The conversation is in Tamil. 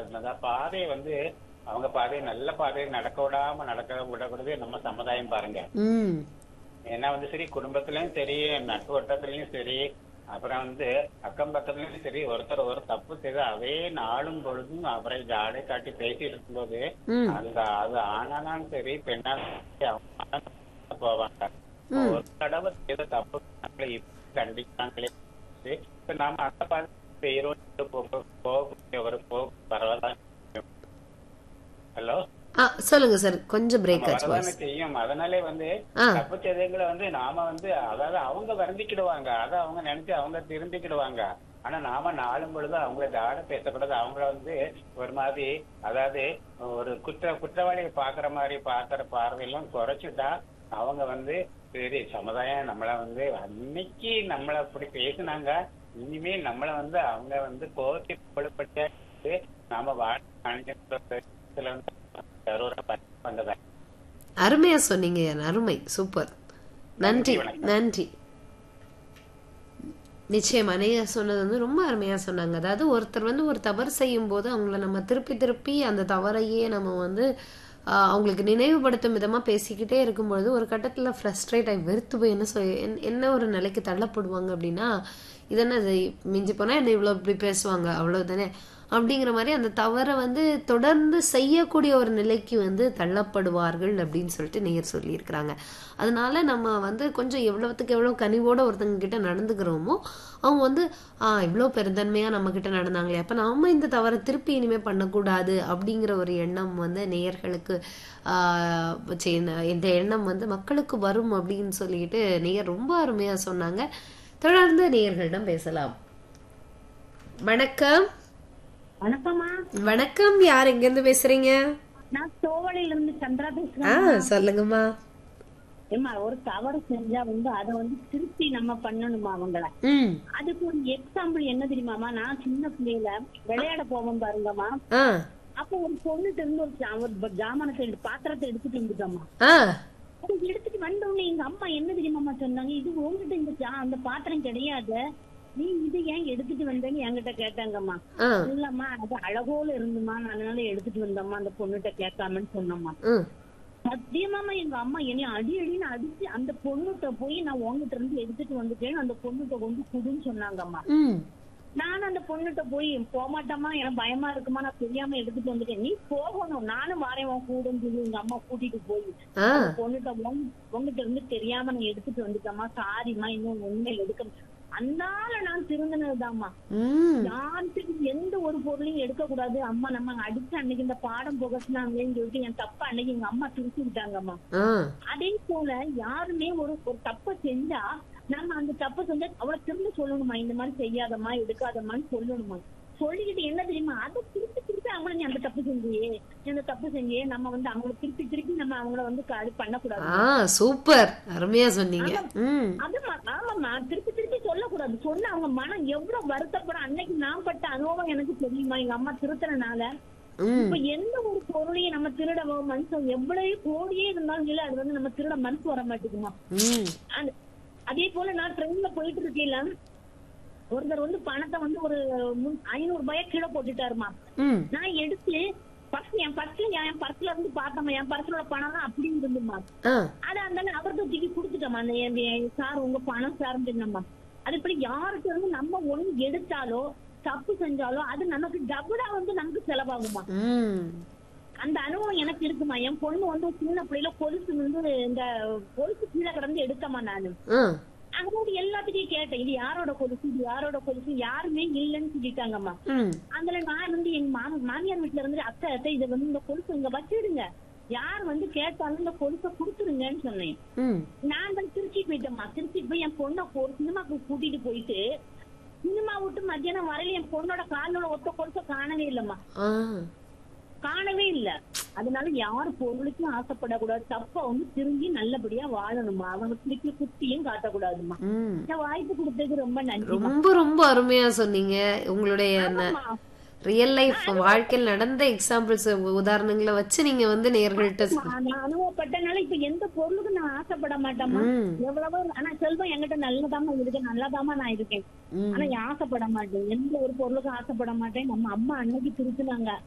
அந்த பாதையை வந்து அவங்க பாதையை நல்ல பாதையை நடக்க விடாம நடக்க விடக்கூடாது நம்ம சமுதாயம் பாருங்க ம் ஏன்னா வந்து சரி குடும்பத்திலயும் சரி நட்பு வட்டத்திலயும் சரி அப்புறம் வந்து அக்கம் பக்கத்துலயும் சரி ஒருத்தர் ஒரு தப்பு செய்து அதே நாளும் பொழுதும் அவரை ஜாடை காட்டி பேசிட்டு இருக்கும்போது ம் அந்த அது ஆனாலும் சரி பெண்ணாலும் சரி, அவங்க போவாங்க ம். ஒரு தடவை செய்த தப்பு நம்மளை இப்படி கண்டிப்பாங்களே இப்ப நாம அந்த பார்த்து செய்யறோம் போக போக ஒரு போக பரவாயில்ல ஹலோ ஆ சொல்லுங்க சார் கொஞ்சம் பிரேக் நம்ம ஆச்சு வரதானே voice. செய்யும் அதனாலே வந்து ஆ தப்பு செய்தவங்களை வந்து நாம வந்து அதாவது அவங்க வருந்திக்கிடுவாங்க அதை அவங்க நினைச்சு அவங்க திருந்திக்கிடுவாங்க ஆனா நாம நாளும் பொழுது அவங்கள தாட பேசக்கூடாது அவங்கள வந்து ஒரு மாதிரி அதாவது ஒரு குற்ற குற்றவாளியை பாக்குற மாதிரி பாக்குற பார்வையெல்லாம் குறைச்சிட்டா அவங்க வந்து சரி சமுதாயம் நம்மள வந்து அன்னைக்கு நம்மள அப்படி பேசினாங்க இனிமேல் நம்மள வந்து அவங்க வந்து கோர்த்தி கொள்ளப்பட்டு நாம வாழ்க்கை வந்து பண்றதா அருமையா சொன்னீங்க அருமை சூப்பர் நன்றி வணக்கம். நன்றி நிச்சயமா நீங்க சொன்னது வந்து ரொம்ப அருமையா சொன்னாங்க அதாவது ஒருத்தர் வந்து ஒரு தவறு செய்யும் போது அவங்கள நம்ம திருப்பி திருப்பி அந்த தவறையே நம்ம வந்து ஆஹ், அவங்களுக்கு நினைவுபடுத்தும் விதமா பேசிக்கிட்டே இருக்கும்பொழுது ஒரு கட்டத்துல ஃப்ரஸ்ட்ரேட் ஆகி வெறுத்து போய் என்ன சொல் என்ன- என்ன ஒரு நிலைக்கு தள்ளப்படுவாங்க அப்படின்னா இதென்ன இது மிஞ்சி போனா என்ன இவ்வளவு இப்படி பேசுவாங்க அவ்வளவுதானே அப்படிங்கிற மாதிரி அந்த தவறை வந்து தொடர்ந்து செய்யக்கூடிய ஒரு நிலைக்கு வந்து தள்ளப்படுவார்கள் அப்படின்னு சொல்லிட்டு நேயர் சொல்லியிருக்கிறாங்க அதனால நம்ம வந்து கொஞ்சம் எவ்வளவுத்துக்கு எவ்வளவு கனிவோட ஒருத்தங்க கிட்ட நடந்துக்கிறோமோ அவங்க வந்து ஆஹ் இவ்வளோ பெருந்தன்மையா நம்ம கிட்ட நடந்தாங்களே அப்ப நாம இந்த தவறை திருப்பி இனிமே பண்ணக்கூடாது அப்படிங்கிற ஒரு எண்ணம் வந்து நேயர்களுக்கு ஆஹ் சரி, இந்த எண்ணம் வந்து மக்களுக்கு வரும் அப்படின்னு சொல்லிட்டு நேயர் ரொம்ப அருமையா சொன்னாங்க தொடர்ந்து நேயர்களிடம் பேசலாம் வணக்கம் வணக்கம்மா வணக்கம் யார் எங்க இருந்து பேசுறீங்க நான் தோவளையில இருந்து சந்திரா ஆ பேசுறேன் சொல்லுங்கம்மா ஏம்மா ஒரு தவறு செஞ்சா வந்து அதை வந்து திருப்பி நம்ம பண்ணணுமா அவங்கள ம் அதுக்கு ஒரு எக்ஸாம்பிள் என்ன தெரியுமாமா நான் சின்ன பிள்ளையில விளையாட போவோம் பாருங்கம்மா ஆ அப்போ ஒரு பொண்ணுட்டு இருந்து ஒரு ஜா- ஒரு ப- ஜாமானத்தை எடுத்து பாத்திரத்தை எடுத்துட்டு வந்துட்டோம்மா ஆ அது எடுத்துட்டு வந்த உடனே எங்க அம்மா என்ன தெரியுமாமா சொன்னாங்க இது உங்ககிட்ட இந்த ஜா- அந்த பாத்திரம் கிடையாது நீ இது ஏன் எடுத்துட்டு வந்தேன்னு என்கிட்ட கேட்டாங்கம்மா ஆ இல்லம்மா அது அழகோல இருந்துமா நான் அதனால எடுத்துட்டு வந்தம்மா அந்த பொண்ணுகிட்ட கேட்காமன்னு சொன்னம்மா ம் சத்தியமாமா எங்க அம்மா என்னை அடி அடின்னு அடிச்சு அந்த பொண்ணுகிட்ட போய் நான் உங்ககிட்ட இருந்து எடுத்துட்டு வந்துட்டேன்னு அந்த பொண்ணுகிட்ட கொண்டு குடுன்னு சொன்னாங்கம்மா ம் நான் அந்த பொண்ணுகிட்ட போய் போமாட்டேம்மா எனக்கு பயமா இருக்குமா நான் தெரியாம எடுத்துட்டு வந்துட்டேன் நீ போகணும் நானும் வரேன் உன் கூடன்னு சொல்லி எங்க அம்மா கூட்டிட்டு போய் ஆ அந்த பொண்ணுகிட்ட உங்க- உங்ககிட்ட இருந்து தெரியாம நான் எடுத்துட்டு வந்துட்டேம்மா சாரிம்மா இன்னும் உண்மையில எடுக்க அந்தால நான் திருந்தினதுதாம்மா ம் யாருக்கு எந்த ஒரு பொருளையும் எடுக்க கூடாது அம்மா நம்ம அடிச்சு அன்னைக்கு இந்த பாடம் புகசினாங்களேன்னு சொல்லிட்டு என் தப்ப அன்னைக்கு எங்க அம்மா திருச்சி விட்டாங்கம்மா ஆ அதே போல யாருமே ஒரு ஒரு தப்ப செஞ்சா நம்ம அந்த தப்ப செஞ்சா அவளை திரும்ப சொல்லணுமா இந்த மாதிரி செய்யாதம்மா எடுக்காதம்மான்னு சொல்லணுமா சொல்லிக்கிட்டு என்ன தெரியுமா அதை திருப்பி திருப்பி அவங்கள நீ அந்த தப்பு செஞ்சியே நீ அந்த தப்பு செஞ்சியே நம்ம வந்து அவங்கள திருப்பி திருப்பி நம்ம அவங்கள வந்து க- அது பண்ணக்கூடாது ஆ சூப்பர் அருமையா சொன்னீங்க ம் அது ம- ஆமாம்மா திருப்பி திருப்பி சொல்லக்கூடாது சொன்ன அவங்க மனம் எவ்வளவு வருத்தப்படும் அன்னைக்கு நான் பட்ட அனுபவம் எனக்கு தெரியுமா எங்க அம்மா திருத்தறனால ம் இப்ப எந்த ஒரு பொருளையும் நம்ம திருடவோ மனுஷன் எவ்வளவு கோடியே இருந்தாலும் இல்ல அது வந்து நம்ம திருட மனசு வர மாட்டேங்குமா ம் அந்த- அதே போல நான் ட்ரெயின்ல போயிட்டு இருக்கேன்ல ஒருத்தர் வந்து பணத்தை வந்து ஒரு முன்- ஐநூறு ரூபாய கீழே போட்டுட்டாருமா ம் நான் எடுத்து பர்ஸ் என் பர்ஸ்ல என் பர்ஸ்ல இருந்து பார்த்தோமா என் பர்ஸ்ல பணம் தான் அப்படி இருந்துமா ஆ அது அந்த அவர்கிட்ட தூக்கி கொடுத்துட்டோமா அந்த என் என் சார் உங்க பணம் சார்ந்து நம்ம அது இப்படி யாருக்கு வந்து நம்ம ஒண்ணு எடுத்தாலோ தப்பு செஞ்சாலோ அது நமக்கு டபுளா வந்து நமக்கு செலவாகுமா ம் அந்த அனுபவம் எனக்கு இருக்குமா என் பொண்ணு வந்து சின்ன பிள்ளையில கொலுசு வந்து இந்த கொலுசு கீழே கிடந்து எடுத்தமா நானு ஆ அதாவது எல்லாத்துக்கும் கேட்டேன் இது யாரோட கொலுசு இது யாரோட கொலுசு யாருமே இல்லைன்னு சொல்லிட்டாங்கம்மா ம் அதுல நான் வந்து எங்க மாம மாமியார் வீட்டுல இருந்து அத்தை அத்தை இதை வந்து இந்த கொலுசு இங்க வச்சிடுங்க யார் வந்து கேட்டாலும் இந்த கொலுசை கொடுத்துருங்கன்னு சொன்னேன் ம் நான் வந்து திருச்சி போயிட்டேம்மா திருச்சி போய் என் பொண்ணை ஒரு சினிமாக்கு கூட்டிட்டு போயிட்டு சினிமா விட்டு மத்தியானம் வரையில என் பொண்ணோட காலோட ஒத்த கொலுசை காணவே இல்லம்மா ஆ காணவே இல்ல அதனால யார் பொருளுக்கும் ஆசைப்படக்கூடாது தப்ப வந்து திரும்பி நல்லபடியா வாழணுமா அவங்க திருப்பி குத்தியும் காட்டக்கூடாதுமா ம் இந்த வாய்ப்பு கொடுத்ததுக்கு ரொம்ப நன்றி ரொம்ப ரொம்ப அருமையா சொன்னீங்க உங்களுடைய ரியல் லைஃப் வாழ்க்கையில் நடந்த எக்ஸாம்பிள்ஸ் உதாரணங்களை வச்சு நீங்க வந்து நேர்கள்ட்ட நான் அனுபவப்பட்டனால இப்ப எந்த பொருளுக்கும் நான் ஆசைப்பட மாட்டேம்மா ம் எவ்வளவோ ஆனா செல்வம் என்கிட்ட நல்லதாமா இருக்கு நல்லதாமா நான் இருக்கேன் ம் ஆனா ஆசைப்பட மாட்டேன் எந்த ஒரு பொருளுக்கும் ஆசைப்பட மாட்டேன் நம்ம அம்மா அன்னைக்கு திருத்தினாங்க